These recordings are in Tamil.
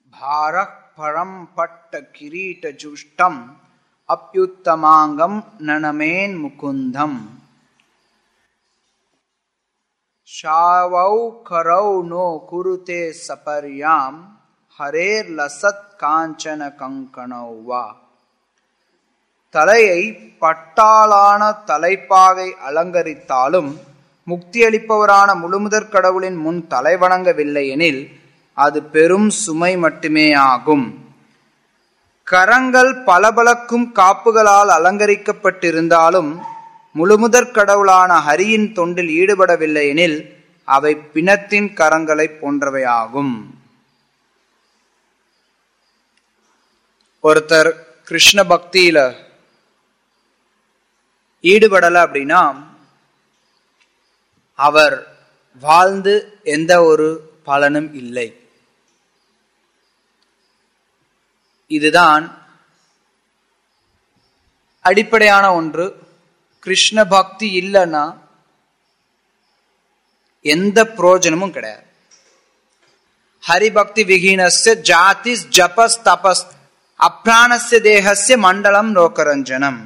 भारः परं पट्टकिरीटजुष्टम् अप्युत्तमाङ्गं ननमेन्मुकुन्दम् शावौ करौ नो कुरुते सपर्यां हरेर्लसत् काञ्चन कङ्कणौ वा தலையை பட்டாளான தலைப்பாகை அலங்கரித்தாலும் முக்தியளிப்பவரான முழுமுதற் கடவுளின் முன் தலை வணங்கவில்லை எனில் அது பெரும் சுமை மட்டுமே ஆகும் கரங்கள் பளபளக்கும் காப்புகளால் அலங்கரிக்கப்பட்டிருந்தாலும் முழுமுதற் கடவுளான ஹரியின் தொண்டில் ஈடுபடவில்லை எனில் அவை பிணத்தின் கரங்களைப் போன்றவையாகும் ஒருத்தர் கிருஷ்ண பக்தியில ஈடுபடல அப்படின்னா அவர் வாழ்ந்து எந்த ஒரு பலனும் இல்லை இதுதான் அடிப்படையான ஒன்று கிருஷ்ண பக்தி இல்லைன்னா எந்த பிரயோஜனமும் கிடையாது ஹரிபக்தி விஹீனஸ்ய ஜாதிஸ் ஜபஸ் தபஸ் அப்ராணஸ்ய தேகஸ்ய மண்டலம் லோகரஞ்சனம்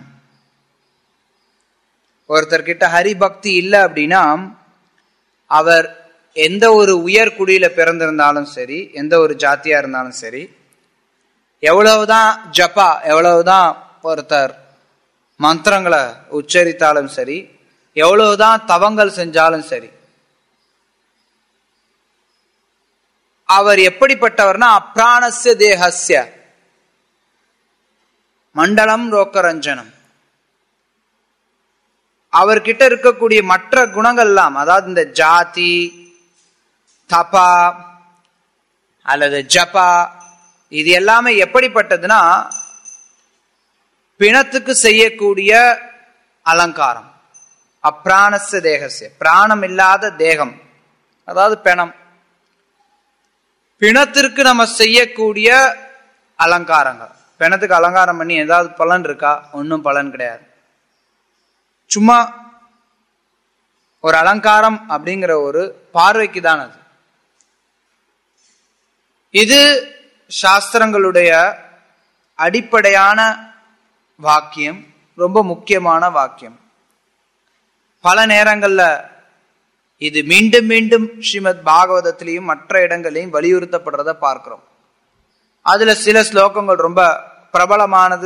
ஒருத்தர்கிட்ட ஹரிபக்தி இல்லை அப்படின்னா அவர் எந்த ஒரு உயர் குடியில பிறந்திருந்தாலும் சரி எந்த ஒரு ஜாத்தியா இருந்தாலும் சரி எவ்வளவுதான் ஜப்பா எவ்வளவுதான் ஒருத்தர் மந்திரங்களை உச்சரித்தாலும் சரி எவ்வளவுதான் தவங்கள் செஞ்சாலும் சரி அவர் எப்படிப்பட்டவர்னா அப்ராணஸ்ய தேகஸ்ய மண்டலம் ரோக்கரஞ்சனம் அவர்கிட்ட இருக்கக்கூடிய மற்ற குணங்கள் எல்லாம் அதாவது இந்த ஜாதி தபா அல்லது ஜபா இது எல்லாமே எப்படிப்பட்டதுன்னா பிணத்துக்கு செய்யக்கூடிய அலங்காரம் அப்பிராணச தேகசிய பிராணம் இல்லாத தேகம் அதாவது பிணம் பிணத்திற்கு நம்ம செய்யக்கூடிய அலங்காரங்கள் பிணத்துக்கு அலங்காரம் பண்ணி ஏதாவது பலன் இருக்கா ஒன்றும் பலன் கிடையாது சும்மா ஒரு அலங்காரம் அப்படிங்கிற ஒரு பார்வைக்கு தான் அது இது சாஸ்திரங்களுடைய அடிப்படையான வாக்கியம் ரொம்ப முக்கியமான வாக்கியம் பல நேரங்கள்ல இது மீண்டும் மீண்டும் ஸ்ரீமத் பாகவதத்திலையும் மற்ற இடங்களையும் வலியுறுத்தப்படுறத பார்க்கிறோம் அதுல சில ஸ்லோகங்கள் ரொம்ப பிரபலமானது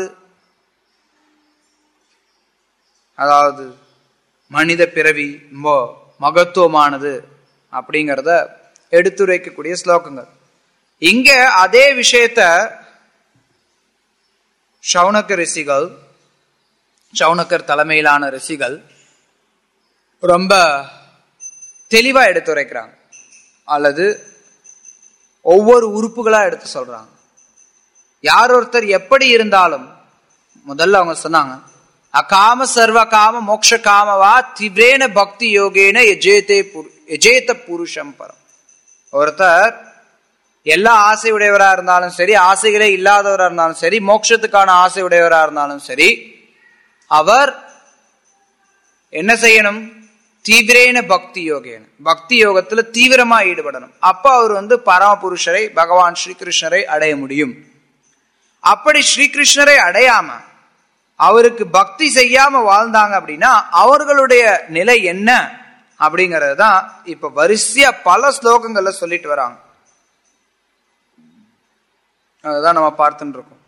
அதாவது மனித பிறவி ரொம்ப மகத்துவமானது அப்படிங்கிறத எடுத்துரைக்கக்கூடிய ஸ்லோகங்கள் இங்க அதே விஷயத்த சவுனக்க ரிஷிகள் சவுனக்கர் தலைமையிலான ரிஷிகள் ரொம்ப தெளிவா எடுத்துரைக்கிறாங்க அல்லது ஒவ்வொரு உறுப்புகளா எடுத்து சொல்றாங்க யார் ஒருத்தர் எப்படி இருந்தாலும் முதல்ல அவங்க சொன்னாங்க அகாம சர்வ காம மோக்ஷ காமவா திவ்ரேன பக்தி யோகேன எஜேதே எஜேத புருஷம் பரம் ஒருத்தர் எல்லா ஆசை உடையவரா இருந்தாலும் சரி ஆசைகளே இல்லாதவரா இருந்தாலும் சரி மோட்சத்துக்கான ஆசை உடையவரா இருந்தாலும் சரி அவர் என்ன செய்யணும் தீவிரேன பக்தி யோகேன பக்தி யோகத்துல தீவிரமா ஈடுபடணும் அப்ப அவர் வந்து பரமபுருஷரை பகவான் ஸ்ரீகிருஷ்ணரை அடைய முடியும் அப்படி ஸ்ரீகிருஷ்ணரை அடையாம அவருக்கு பக்தி செய்யாம வாழ்ந்தாங்க அப்படின்னா அவர்களுடைய நிலை என்ன அப்படிங்கறது தான் இப்ப வரிசையா பல ஸ்லோகங்கள்ல சொல்லிட்டு வராங்க அதுதான் நம்ம பார்த்துட்டு இருக்கோம்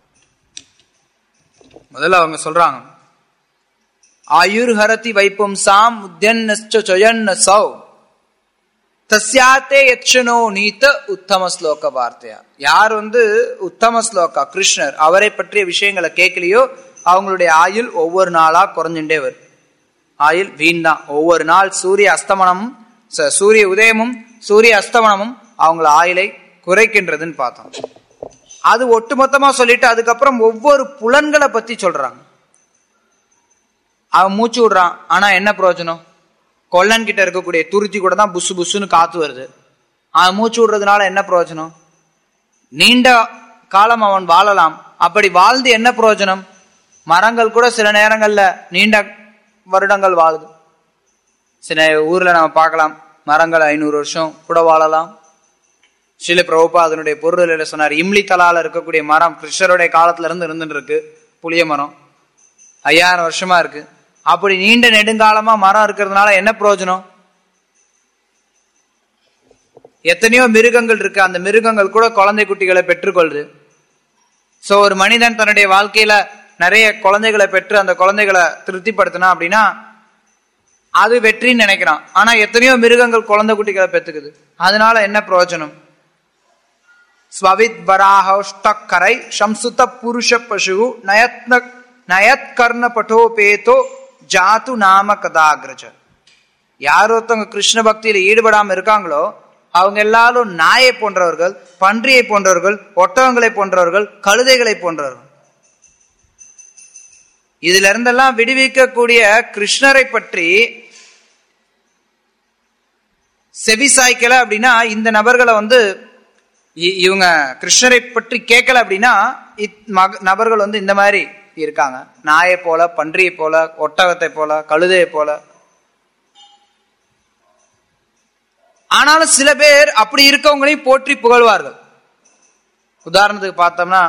முதல்ல அவங்க சொல்றாங்க ஆயுர் ஹரதி வைப்பும்சாம் உத்தியன்ன சௌ தஸ்யாத்தே யட்சனோ நீத்த உத்தம ஸ்லோக வார்த்தையா யார் வந்து உத்தம ஸ்லோகா கிருஷ்ணர் அவரை பற்றிய விஷயங்களை கேட்கலையோ அவங்களுடைய ஆயுள் ஒவ்வொரு நாளா குறைஞ்சுட்டே வரும் ஆயுள் வீண் தான் ஒவ்வொரு நாள் சூரிய அஸ்தமனமும் சூரிய உதயமும் சூரிய அஸ்தமனமும் அவங்கள ஆயுளை குறைக்கின்றதுன்னு பார்த்தோம் அது ஒட்டுமொத்தமா சொல்லிட்டு அதுக்கப்புறம் ஒவ்வொரு புலன்களை பத்தி சொல்றாங்க அவன் மூச்சு விடுறான் ஆனா என்ன பிரயோஜனம் கொல்லன் கிட்ட இருக்கக்கூடிய துருத்தி கூட தான் புசு புசுன்னு காத்து வருது அவன் மூச்சு விடுறதுனால என்ன பிரயோஜனம் நீண்ட காலம் அவன் வாழலாம் அப்படி வாழ்ந்து என்ன பிரயோஜனம் மரங்கள் கூட சில நேரங்கள்ல நீண்ட வருடங்கள் வாழுது சில ஊர்ல நம்ம பார்க்கலாம் மரங்கள் ஐநூறு வருஷம் கூட வாழலாம் ஸ்ரீல பிரபுபா அதனுடைய பொருள் சொன்னார் இம்லி தலால இருக்கக்கூடிய மரம் கிருஷ்ணருடைய காலத்துல இருந்து இருந்துட்டு இருக்கு புளிய மரம் ஐயாயிரம் வருஷமா இருக்கு அப்படி நீண்ட நெடுங்காலமா மரம் இருக்கிறதுனால என்ன பிரயோஜனம் எத்தனையோ மிருகங்கள் இருக்கு அந்த மிருகங்கள் கூட குழந்தை குட்டிகளை பெற்றுக்கொள்ளுது சோ ஒரு மனிதன் தன்னுடைய வாழ்க்கையில நிறைய குழந்தைகளை பெற்று அந்த குழந்தைகளை திருப்திப்படுத்தினா அப்படின்னா அது வெற்றின்னு நினைக்கிறான் ஆனா எத்தனையோ மிருகங்கள் குழந்தை குட்டிகளை பெத்துக்குது அதனால என்ன பிரயோஜனம் ஸ்வவித் வராஹஷ்டக்கரை சம்சுத புருஷ பசு நயத்ன நயத்கர்ண பட்டோபேதோ ஜாத்து நாம கதாகிரஜ யார் ஒருத்தவங்க கிருஷ்ண பக்தியில ஈடுபடாம இருக்காங்களோ அவங்க எல்லாரும் நாயை போன்றவர்கள் பன்றியை போன்றவர்கள் ஒட்டகங்களை போன்றவர்கள் கழுதைகளை போன்றவர்கள் இதுல இருந்தெல்லாம் விடுவிக்கக்கூடிய கிருஷ்ணரை பற்றி செவி சாய்க்கல அப்படின்னா இந்த நபர்களை வந்து இ- இவங்க கிருஷ்ணரை பற்றி கேட்கல அப்படின்னா இத் மக- நபர்கள் வந்து இந்த மாதிரி இருக்காங்க நாயை போல பன்றியை போல ஒட்டகத்தை போல கழுதையை போல ஆனாலும் சில பேர் அப்படி இருக்கவங்களையும் போற்றி புகழ்வார்கள் உதாரணத்துக்கு பார்த்தோம்னா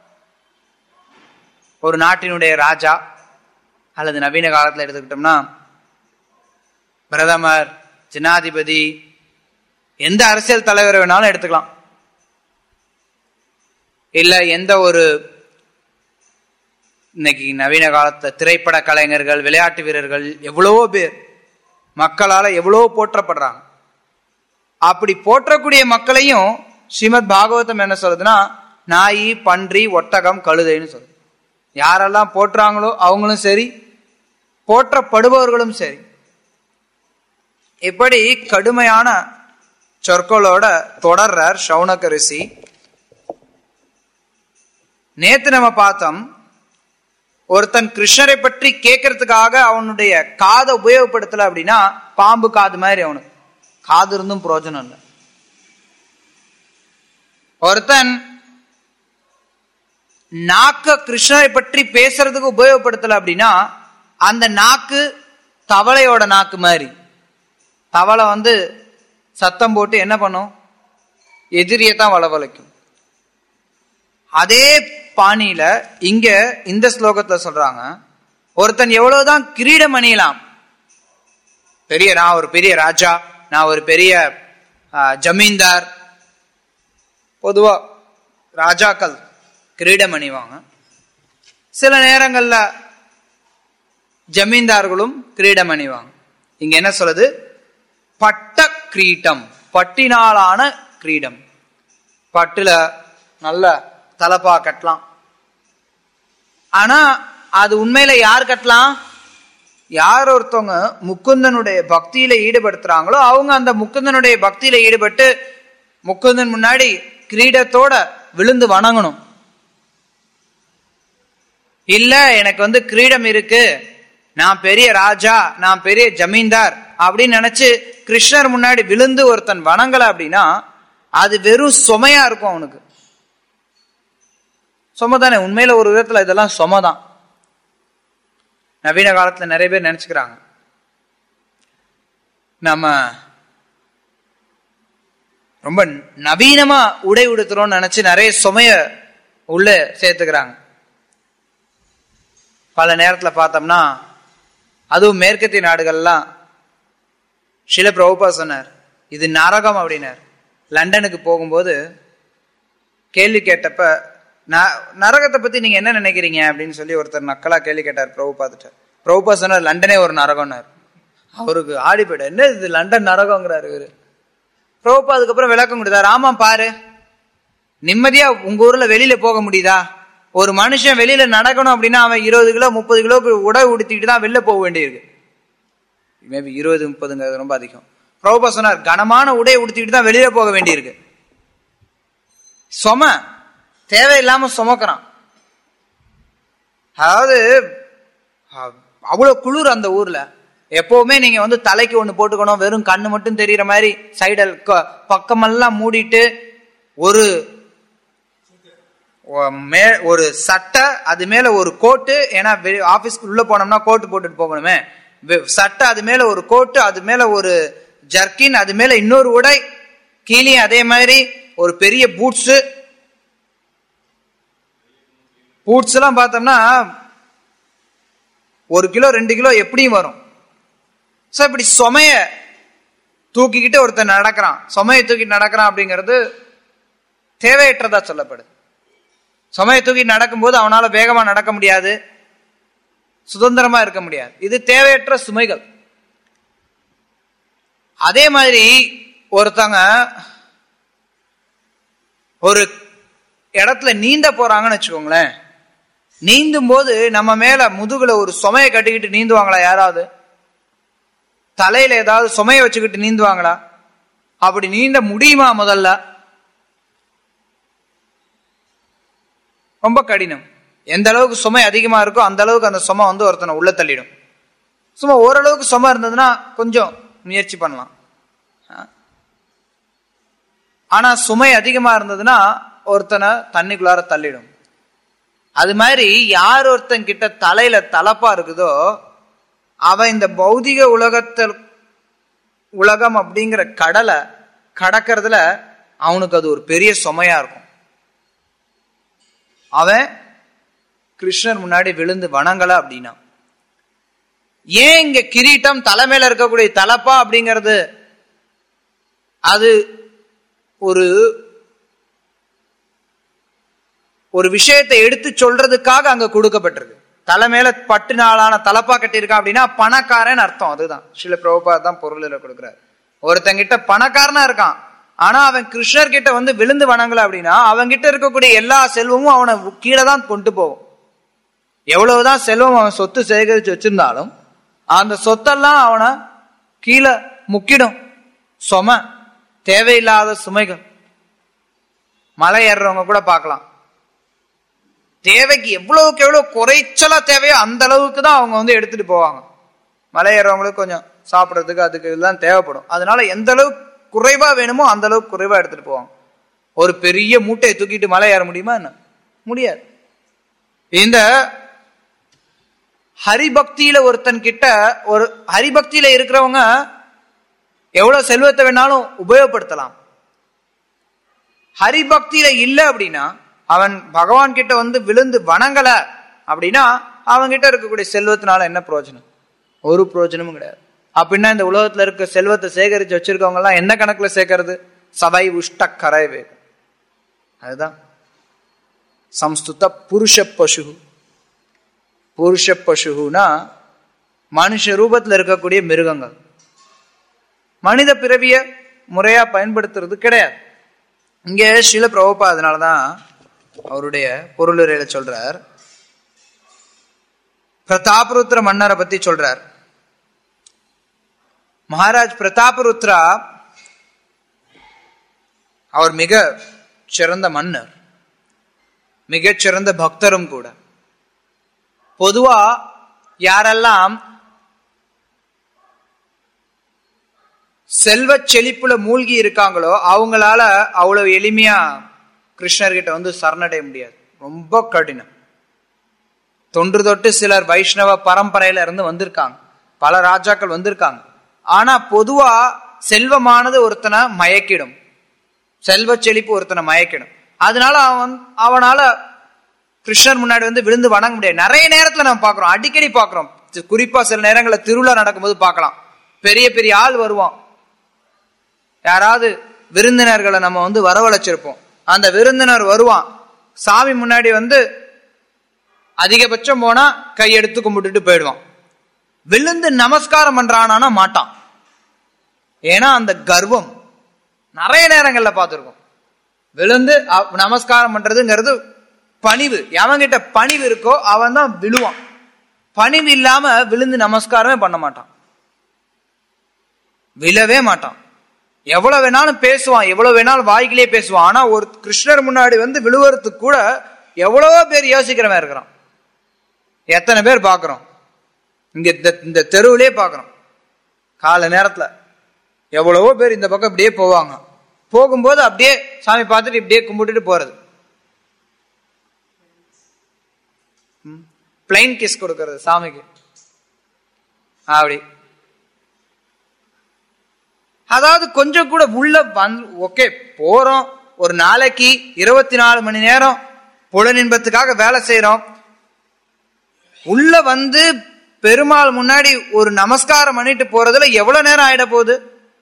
ஒரு நாட்டினுடைய ராஜா அல்லது நவீன காலத்துல எடுத்துக்கிட்டோம்னா பிரதமர் ஜனாதிபதி எந்த அரசியல் தலைவரை வேணாலும் எடுத்துக்கலாம் இல்ல எந்த ஒரு இன்னைக்கு நவீன காலத்துல திரைப்பட கலைஞர்கள் விளையாட்டு வீரர்கள் எவ்வளவோ பேர் மக்களால எவ்வளவோ போற்றப்படுறாங்க அப்படி போற்றக்கூடிய மக்களையும் ஸ்ரீமத் பாகவதம் என்ன சொல்லுதுன்னா நாய் பன்றி ஒட்டகம் கழுதைன்னு சொல்லுது யாரெல்லாம் போற்றுறாங்களோ அவங்களும் சரி போற்றப்படுபவர்களும் சரி இப்படி கடுமையான சொற்களோட தொடர்றார் சவுனக ரிஷி நேத்து நம்ம பார்த்தோம் ஒருத்தன் கிருஷ்ணரை பற்றி கேட்கறதுக்காக அவனுடைய காதை உபயோகப்படுத்தல அப்படின்னா பாம்பு காது மாதிரி அவனுக்கு காது இருந்தும் பிரயோஜனம் இல்லை ஒருத்தன் நாக்க கிருஷ்ணரை பற்றி பேசுறதுக்கு உபயோகப்படுத்தல அப்படின்னா அந்த நாக்கு தவளையோட நாக்கு மாதிரி தவளை வந்து சத்தம் போட்டு என்ன பண்ணும் எதிரியை தான் வளவளைக்கும் அதே பாணியில இங்க இந்த ஸ்லோகத்துல சொல்றாங்க ஒருத்தன் எவ்வளவுதான் கிரீடம் அணியலாம் பெரிய நான் ஒரு பெரிய ராஜா நான் ஒரு பெரிய ஆ, ஜமீன்தார் பொதுவா ராஜாக்கள் கிரீடம் அணிவாங்க சில நேரங்கள்ல ஜமீன்தார்களும் கிரீடம் அணிவாங்க இங்க என்ன சொல்லுது பட்ட கிரீட்டம் பட்டினாலான கிரீடம் பட்டுல நல்ல தலப்பா கட்டலாம் ஆனா அது உண்மையில யார் கட்டலாம் யார் ஒருத்தவங்க முக்குந்தனுடைய பக்தியில ஈடுபடுத்துறாங்களோ அவங்க அந்த முக்குந்தனுடைய பக்தியில ஈடுபட்டு முக்குந்தன் முன்னாடி கிரீடத்தோட விழுந்து வணங்கணும் இல்ல எனக்கு வந்து கிரீடம் இருக்கு நான் பெரிய ராஜா நான் பெரிய ஜமீன்தார் அப்படின்னு நினைச்சு கிருஷ்ணர் முன்னாடி விழுந்து ஒருத்தன் வணங்கல அப்படின்னா அது வெறும் சுமையா இருக்கும் அவனுக்கு சும தானே உண்மையில ஒரு விதத்துல இதெல்லாம் சும தான் நவீன காலத்துல நிறைய பேர் நினைச்சுக்கிறாங்க நம்ம ரொம்ப நவீனமா உடை உடுத்துறோம்னு நினைச்சு நிறைய சுமைய உள்ள சேர்த்துக்கிறாங்க பல நேரத்துல பார்த்தோம்னா அதுவும் மேற்கத்திய நாடுகள்லாம் சில பிரபுபா சொன்னார் இது நரகம் அப்படின்னார் லண்டனுக்கு போகும்போது கேள்வி கேட்டப்ப ந- நரகத்தை பத்தி நீங்க என்ன நினைக்கிறீங்க அப்படின்னு சொல்லி ஒருத்தர் நக்கலா கேள்வி கேட்டார் பிரபுபாத்துட்ட பிரபுபா சொன்னார் லண்டனே ஒரு நரகம்னார் அவருக்கு ஆடி போயிட என்ன இது லண்டன் நரகங்கிறாரு இவரு பிரபுபா அதுக்கப்புறம் விளக்கம் கொடுத்தாரு ஆமா பாரு நிம்மதியா உங்க ஊர்ல வெளியில போக முடியுதா ஒரு மனுஷன் வெளியில நடக்கணும் அப்படின்னா அவன் இருபது கிலோ முப்பது கிலோக்கு உடை உடுத்திக்கிட்டு தான் வெளில போக வேண்டியிருக்கு மேபி இருபது முப்பதுங்கிறது ரொம்ப அதிகம் பிரபுபா சொன்னார் கனமான உடையை உடுத்திக்கிட்டு தான் வெளியில போக வேண்டியிருக்கு சும தேவையில்லாம சுமக்கிறான் அதாவது அ- அவ்வளவு குளிர் அந்த ஊர்ல எப்பவுமே நீங்க வந்து தலைக்கு ஒண்ணு போட்டுக்கணும் வெறும் கண்ணு மட்டும் தெரியற மாதிரி சைடல் பக்கமெல்லாம் மூடிட்டு ஒரு ஒ- மே ஒரு சட்டை அது மேல ஒரு கோட்டு ஏன்னா ஆபீஸ்க்கு உள்ள போனோம்னா கோட்டு போட்டுட்டு போகணுமே வெ- சட்டை அது மேல ஒரு கோட்டு அது மேல ஒரு ஜர்க்கின் அது மேல இன்னொரு உடை கீழே அதே மாதிரி ஒரு பெரிய பூட்ஸ் பூட்ஸ் எல்லாம் பார்த்தோம்னா ஒரு கிலோ ரெண்டு கிலோ எப்படியும் வரும் ஸோ இப்படி சுமைய தூக்கிக்கிட்டு ஒருத்தன் நடக்கிறான் சுமையை தூக்கிட்டு நடக்கிறான் அப்படிங்கிறது தேவையற்றதா சொல்லப்படுது சுமையை தூக்கிட்டு நடக்கும்போது அவனால வேகமா நடக்க முடியாது சுதந்திரமா இருக்க முடியாது இது தேவையற்ற சுமைகள் அதே மாதிரி ஒருத்தங்க ஒரு இடத்துல நீந்த போறாங்கன்னு வச்சுக்கோங்களேன் நீந்தும் போது நம்ம மேல முதுகுல ஒரு சுமையை கட்டிக்கிட்டு நீந்துவாங்களா யாராவது தலையில ஏதாவது சுமையை வச்சுக்கிட்டு நீந்துவாங்களா அப்படி நீந்த முடியுமா முதல்ல ரொம்ப கடினம் எந்த அளவுக்கு சுமை அதிகமா இருக்கோ அந்த அளவுக்கு அந்த சுமை வந்து ஒருத்தனை உள்ள தள்ளிடும் சும்மா ஓரளவுக்கு சுமை இருந்ததுன்னா கொஞ்சம் முயற்சி பண்ணலாம் ஆனா சுமை அதிகமா இருந்ததுன்னா ஒருத்தனை தண்ணிக்குள்ளார தள்ளிடும் அது மாதிரி யார் ஒருத்தன் கிட்ட தலையில தலப்பா இருக்குதோ அவன் இந்த பௌதிக உலகத்தில் உலகம் அப்படிங்கிற கடலை கடக்கிறதுல அவனுக்கு அது ஒரு பெரிய சுமையா இருக்கும் அவன் கிருஷ்ணர் முன்னாடி விழுந்து வணங்கல அப்படின்னா ஏன் இங்க கிரீட்டம் தலைமையில இருக்கக்கூடிய தலப்பா அப்படிங்கிறது அது ஒரு ஒரு விஷயத்தை எடுத்து சொல்றதுக்காக அங்க கொடுக்கப்பட்டிருக்கு தலைமையில பட்டு நாளான தலப்பா கட்டியிருக்கான் அப்படின்னா பணக்காரன் அர்த்தம் அதுதான் சில பிரபுபா தான் பொருளில் கொடுக்குறாரு ஒருத்தங்கிட்ட பணக்காரனா இருக்கான் ஆனா அவன் கிருஷ்ணர் கிட்ட வந்து விழுந்து வணங்கல அப்படின்னா அவன்கிட்ட இருக்கக்கூடிய எல்லா செல்வமும் அவனை கீழே தான் கொண்டு போகும் எவ்வளவுதான் செல்வம் அவன் சொத்து சேகரிச்சு வச்சிருந்தாலும் அந்த சொத்தெல்லாம் அவனை கீழே முக்கிடும் சும தேவையில்லாத சுமைகள் மலை ஏறுறவங்க கூட பார்க்கலாம் தேவைக்கு எவ்வளவுக்கு எவ்வளவு குறைச்சலா தேவையோ அந்த அளவுக்கு தான் அவங்க வந்து எடுத்துட்டு போவாங்க மலை ஏறுறவங்களுக்கு கொஞ்சம் சாப்பிட்றதுக்கு அதுக்கு இதெல்லாம் தேவைப்படும் அதனால எந்த அளவுக்கு குறைவா வேணுமோ அந்த அளவுக்கு குறைவா எடுத்துட்டு போவாங்க ஒரு பெரிய மூட்டையை தூக்கிட்டு மலை ஏற முடியுமா என்ன முடியாது இந்த ஹரிபக்தியில ஒருத்தன் கிட்ட ஒரு ஹரிபக்தியில இருக்கிறவங்க எவ்வளவு செல்வத்தை வேணாலும் உபயோகப்படுத்தலாம் ஹரிபக்தியில இல்லை அப்படின்னா அவன் பகவான் கிட்ட வந்து விழுந்து வணங்கல அப்படின்னா அவன் கிட்ட இருக்கக்கூடிய செல்வத்தினால என்ன பிரயோஜனம் ஒரு பிரயோஜனமும் கிடையாது அப்படின்னா இந்த உலகத்துல இருக்க செல்வத்தை சேகரிச்சு வச்சிருக்கவங்க எல்லாம் என்ன கணக்குல சேர்க்கறது சதை உஷ்ட கரைவே அதுதான் சம்ஸ்துத புருஷ பசு புருஷ பசுனா மனுஷ ரூபத்துல இருக்கக்கூடிய மிருகங்கள் மனித பிறவிய முறையா பயன்படுத்துறது கிடையாது இங்க சில பிரபுப்பா அதனாலதான் அவருடைய பொருளுரையில சொல்றார் பிரதாபருத்ர மன்னரை பத்தி சொல்றார் மகாராஜ் பிரதாபருத்ரா அவர் மிக சிறந்த மன்னர் மிகச்சிறந்த பக்தரும் கூட பொதுவா யாரெல்லாம் செல்வ செழிப்புல மூழ்கி இருக்காங்களோ அவங்களால அவ்வளவு எளிமையா கிருஷ்ணர்கிட்ட வந்து சரணடைய முடியாது ரொம்ப கடினம் தொன்று தொட்டு சிலர் வைஷ்ணவ பரம்பரையில இருந்து வந்திருக்காங்க பல ராஜாக்கள் வந்திருக்காங்க ஆனா பொதுவா செல்வமானது ஒருத்தனை மயக்கிடும் செல்வ செழிப்பு ஒருத்தனை மயக்கிடும் அதனால அவன் அவனால கிருஷ்ணர் முன்னாடி வந்து விழுந்து வணங்க முடியாது நிறைய நேரத்துல நம்ம பாக்குறோம் அடிக்கடி பாக்குறோம் குறிப்பா சில நேரங்களில் திருவிழா நடக்கும்போது பார்க்கலாம் பெரிய பெரிய ஆள் வருவான் யாராவது விருந்தினர்களை நம்ம வந்து வரவழைச்சிருப்போம் அந்த விருந்தினர் வருவான் சாமி முன்னாடி வந்து அதிகபட்சம் போனா கையெடுத்து கும்பிட்டுட்டு போயிடுவான் விழுந்து நமஸ்காரம் பண்றானா மாட்டான் ஏன்னா அந்த கர்வம் நிறைய நேரங்கள்ல பார்த்துருக்கோம் விழுந்து நமஸ்காரம் பண்றதுங்கிறது பணிவு எவன்கிட்ட பணிவு இருக்கோ அவன் தான் விழுவான் பணிவு இல்லாம விழுந்து நமஸ்காரமே பண்ண மாட்டான் விழவே மாட்டான் எவ்வளவு வேணாலும் பேசுவான் எவ்வளவு வேணாலும் வாய்க்கிலே பேசுவான் ஆனா ஒரு கிருஷ்ணர் முன்னாடி வந்து விழுவறதுக்கு கூட எவ்வளவோ பேர் யோசிக்கிறவன் இருக்கிறான் எத்தனை பேர் பாக்குறோம் இங்க இந்த தெருவிலே பாக்குறோம் கால நேரத்துல எவ்வளவோ பேர் இந்த பக்கம் இப்படியே போவாங்க போகும்போது அப்படியே சாமி பார்த்துட்டு இப்படியே கும்பிட்டுட்டு போறது பிளைன் கிஸ் கொடுக்கறது சாமிக்கு அப்படி அதாவது கொஞ்சம் கூட உள்ள வந்து ஓகே போறோம் ஒரு நாளைக்கு இருபத்தி நாலு மணி நேரம் புலனின்பத்துக்காக வேலை செய்யறோம் உள்ள வந்து பெருமாள் முன்னாடி ஒரு நமஸ்காரம் பண்ணிட்டு போறதுல எவ்வளவு நேரம் ஆயிட போகுது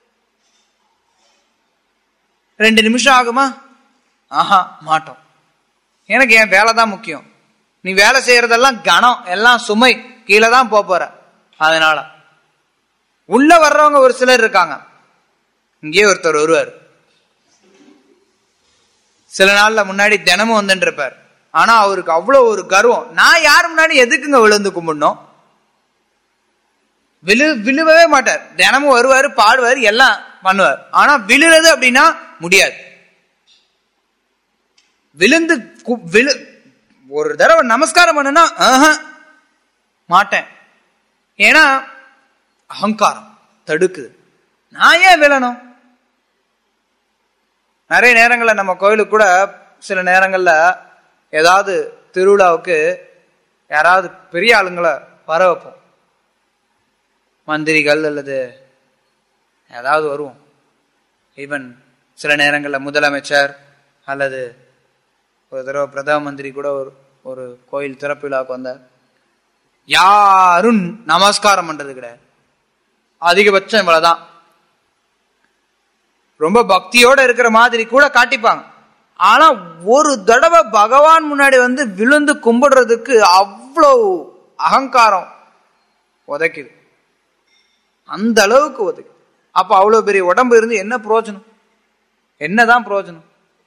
ரெண்டு நிமிஷம் ஆகுமா ஆஹா மாட்டோம் எனக்கு என் வேலை தான் முக்கியம் நீ வேலை செய்யறதெல்லாம் கனம் எல்லாம் சுமை கீழே தான் போக போற அதனால உள்ள வர்றவங்க ஒரு சிலர் இருக்காங்க இங்கேயே ஒருத்தர் வருவார் சில நாள்ல முன்னாடி தினமும் வந்துட்டு இருப்பார் ஆனா அவருக்கு அவ்வளவு ஒரு கர்வம் நான் யார் முன்னாடி எதுக்குங்க விழுந்து கும்பிடணும் விழு விழுவவே மாட்டார் தினமும் வருவார் பாடுவார் எல்லாம் பண்ணுவார் ஆனா விழுறது அப்படின்னா முடியாது விழுந்து கு- விழு ஒரு தடவை நமஸ்காரம் பண்ணுனா ஆஹா, மாட்டேன் ஏன்னா அகங்காரம் தடுக்குது நான் ஏன் விழணும் நிறைய நேரங்கள்ல நம்ம கோயிலுக்கு கூட சில நேரங்கள்ல ஏதாவது திருவிழாவுக்கு யாராவது பெரிய ஆளுங்களை வர வைப்போம் மந்திரிகள் அல்லது ஏதாவது வருவோம் ஈவன் சில நேரங்களில் முதலமைச்சர் அல்லது ஒரு தடவை பிரதம மந்திரி கூட ஒரு ஒரு கோயில் திறப்பு விழாவுக்கு வந்தார் யாரும் நமஸ்காரம் பண்றது கிடையாது அதிகபட்சம் இவ்வளவுதான் ரொம்ப பக்தியோட இருக்கிற மாதிரி கூட காட்டிப்பாங்க ஆனா ஒரு தடவை பகவான் முன்னாடி வந்து விழுந்து கும்பிடுறதுக்கு அவ்வளவு அகங்காரம் உதைக்குது அந்த அளவுக்கு உதைக்குது அப்ப அவ்வளவு பெரிய உடம்பு இருந்து என்ன பிரயோஜனம் என்னதான் பிரயோஜனம்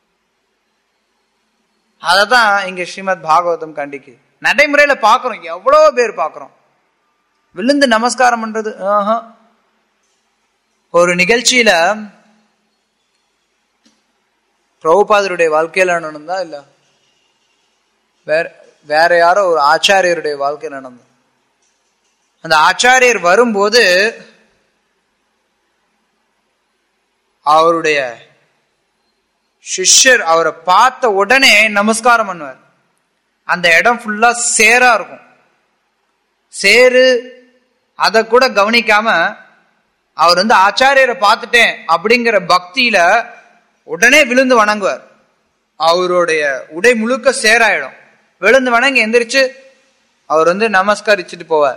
அததான் இங்க ஸ்ரீமத் பாகவதம் கண்டிக்குது நடைமுறையில பாக்குறோம் எவ்வளவு பேர் பாக்குறோம் விழுந்து நமஸ்காரம் பண்றது ஆஹா. ஒரு நிகழ்ச்சியில பிரபுபாதருடைய வாழ்க்கையில நடந்ததா இல்ல வேற வேற யாரோ ஒரு ஆச்சாரியருடைய வாழ்க்கையில நடந்தது அந்த ஆச்சாரியர் வரும்போது அவருடைய சிஷ்யர் அவரை பார்த்த உடனே நமஸ்காரம் பண்ணுவார் அந்த இடம் ஃபுல்லா சேரா இருக்கும் சேரு அதை கூட கவனிக்காம அவர் வந்து ஆச்சாரியரை பார்த்துட்டேன் அப்படிங்கிற பக்தியில உடனே விழுந்து வணங்குவார் அவருடைய உடை முழுக்க சேராயிடும் விழுந்து வணங்கி எந்திரிச்சு அவர் வந்து நமஸ்கரிச்சுட்டு போவார்